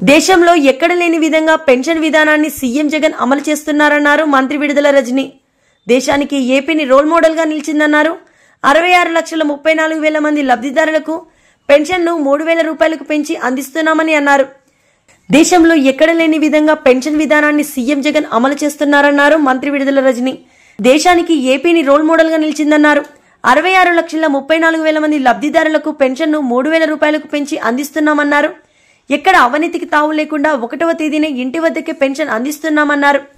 దేశంలో ఎక్కడ లేని విధంగా పెన్షన్ విధానాన్ని సీఎం జగన్ అమలు చేస్తున్నారన్నారు మంత్రి విడుదల రజని దేశానికి ఏపీని రోల్ మోడల్గా నిలిచిందన్నారు అరవై ఆరు లక్షల ముప్పై నాలుగు వేల మంది లబ్ధిదారులకు పెన్షన్ను మూడు వేల రూపాయలకు పెంచి అందిస్తున్నామని అన్నారు దేశంలో ఎక్కడ లేని విధంగా పెన్షన్ విధానాన్ని సీఎం జగన్ అమలు చేస్తున్నారన్నారు మంత్రి విడుదల రజని దేశానికి ఏపీని రోల్ మోడల్ గా నిలిచిందన్నారు అరవై ఆరు లక్షల ముప్పై నాలుగు వేల మంది లబ్ధిదారులకు పెన్షన్ను మూడు వేల రూపాయలకు పెంచి అందిస్తున్నామన్నారు ఎక్కడ అవినీతికి తావు లేకుండా ఒకటవ తేదీనే ఇంటి వద్దకే పెన్షన్ అందిస్తున్నామన్నారు